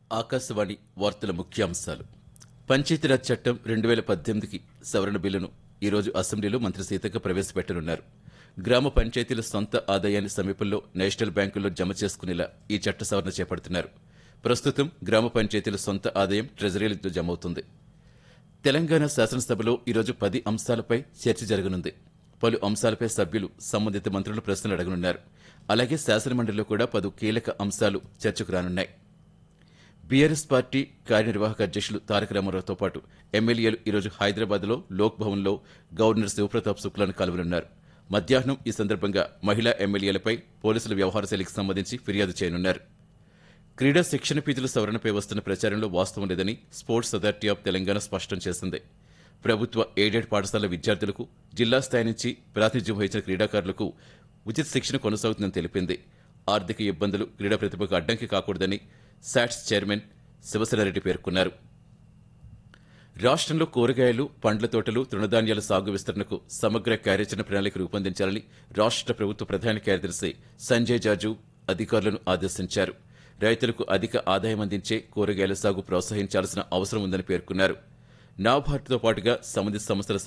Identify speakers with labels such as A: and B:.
A: ఆకాశవాణి వార్తల ముఖ్యాంశాలు పంచాయతీరాజ్ చట్టం రెండు వేల పద్దెనిమిదికి సవరణ బిల్లును ఈరోజు అసెంబ్లీలో మంత్రి సీతక్క ప్రవేశపెట్టనున్నారు గ్రామ పంచాయతీల సొంత ఆదాయాన్ని సమీపంలో నేషనల్ బ్యాంకుల్లో జమ చేసుకునేలా ఈ చట్ట సవరణ చేపడుతున్నారు ప్రస్తుతం గ్రామ పంచాయతీల సొంత ఆదాయం ట్రెజరీలో జమ అవుతుంది తెలంగాణ శాసనసభలో ఈరోజు పది అంశాలపై చర్చ జరగనుంది పలు అంశాలపై సభ్యులు సంబంధిత మంత్రులు ప్రశ్నలు అడగనున్నారు అలాగే శాసనమండలిలో కూడా పలు కీలక అంశాలు చర్చకు రానున్నాయి బీఆర్ఎస్ పార్టీ కార్యనిర్వాహక అధ్యక్షులు తారక రామారావుతో పాటు ఎమ్మెల్యేలు ఈరోజు హైదరాబాద్లో లోక్ భవన్లో గవర్నర్ శివప్రతాప్ శుక్లాను కలవనున్నారు మధ్యాహ్నం ఈ సందర్భంగా మహిళా ఎమ్మెల్యేలపై పోలీసుల వ్యవహార శైలికి సంబంధించి ఫిర్యాదు చేయనున్నారు క్రీడా శిక్షణ ఫీజుల సవరణపై వస్తున్న ప్రచారంలో వాస్తవం లేదని స్పోర్ట్స్ అథారిటీ ఆఫ్ తెలంగాణ స్పష్టం చేసింది ప్రభుత్వ ఎయిడెడ్ పాఠశాల విద్యార్థులకు జిల్లా స్థాయి నుంచి ప్రాతినిధ్యం వహించిన క్రీడాకారులకు ఉచిత శిక్షణ కొనసాగుతుందని తెలిపింది ఆర్థిక ఇబ్బందులు క్రీడా ప్రతిభకు అడ్డంకి కాకూడదని శాట్స్ చైర్మన్ శివసేనారెడ్డి పేర్కొన్నారు రాష్ట్రంలో కూరగాయలు పండ్ల తోటలు తృణధాన్యాల సాగు విస్తరణకు సమగ్ర కార్యాచరణ ప్రణాళిక రూపొందించాలని రాష్ట్ర ప్రభుత్వ ప్రధాన కార్యదర్శి సంజయ్ జాజు అధికారులను ఆదేశించారు రైతులకు అధిక ఆదాయం అందించే కూరగాయల సాగు ప్రోత్సహించాల్సిన అవసరం ఉందని పేర్కొన్నారు నాబార్డుతో పాటుగా సంబంధిత సంస్థల